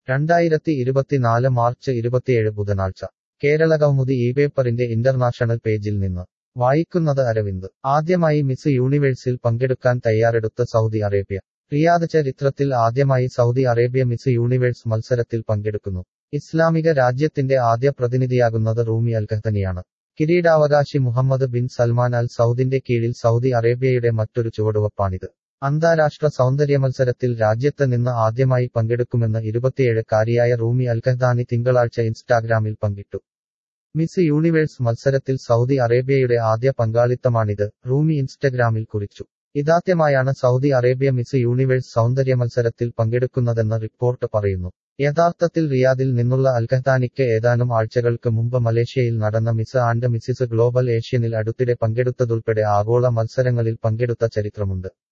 രണ്ടായിരത്തി ഇരുപത്തിനാല് മാർച്ച് ഇരുപത്തിയേഴ് ബുധനാഴ്ച കേരള കൗമുദി ഈ പേപ്പറിന്റെ ഇന്റർനാഷണൽ പേജിൽ നിന്ന് വായിക്കുന്നത് അരവിന്ദ് ആദ്യമായി മിസ് യൂണിവേഴ്സിൽ പങ്കെടുക്കാൻ തയ്യാറെടുത്ത സൗദി അറേബ്യ റിയാദ് ചരിത്രത്തിൽ ആദ്യമായി സൗദി അറേബ്യ മിസ് യൂണിവേഴ്സ് മത്സരത്തിൽ പങ്കെടുക്കുന്നു ഇസ്ലാമിക രാജ്യത്തിന്റെ ആദ്യ പ്രതിനിധിയാകുന്നത് റൂമി അൽഖത്തനിയാണ് കിരീടാവകാശി മുഹമ്മദ് ബിൻ സൽമാൻ അൽ സൗദിന്റെ കീഴിൽ സൗദി അറേബ്യയുടെ മറ്റൊരു ചുവടുവപ്പാണിത് അന്താരാഷ്ട്ര സൗന്ദര്യ മത്സരത്തിൽ രാജ്യത്ത് നിന്ന് ആദ്യമായി പങ്കെടുക്കുമെന്ന് ഇരുപത്തിയേഴ് കാരിയായ റൂമി അൽഖഹ്ദാനി തിങ്കളാഴ്ച ഇൻസ്റ്റാഗ്രാമിൽ പങ്കിട്ടു മിസ് യൂണിവേഴ്സ് മത്സരത്തിൽ സൗദി അറേബ്യയുടെ ആദ്യ പങ്കാളിത്തമാണിത് റൂമി ഇൻസ്റ്റഗ്രാമിൽ കുറിച്ചു ഇതാദ്യമായാണ് സൗദി അറേബ്യ മിസ് യൂണിവേഴ്സ് സൗന്ദര്യ മത്സരത്തിൽ പങ്കെടുക്കുന്നതെന്ന് റിപ്പോർട്ട് പറയുന്നു യഥാർത്ഥത്തിൽ റിയാദിൽ നിന്നുള്ള അൽഖഹ്ദാനിക്ക് ഏതാനും ആഴ്ചകൾക്ക് മുമ്പ് മലേഷ്യയിൽ നടന്ന മിസ് ആൻഡ് മിസിസ് ഗ്ലോബൽ ഏഷ്യനിൽ അടുത്തിടെ പങ്കെടുത്തതുൾപ്പെടെ ആഗോള മത്സരങ്ങളിൽ പങ്കെടുത്ത ചരിത്രമുണ്ട്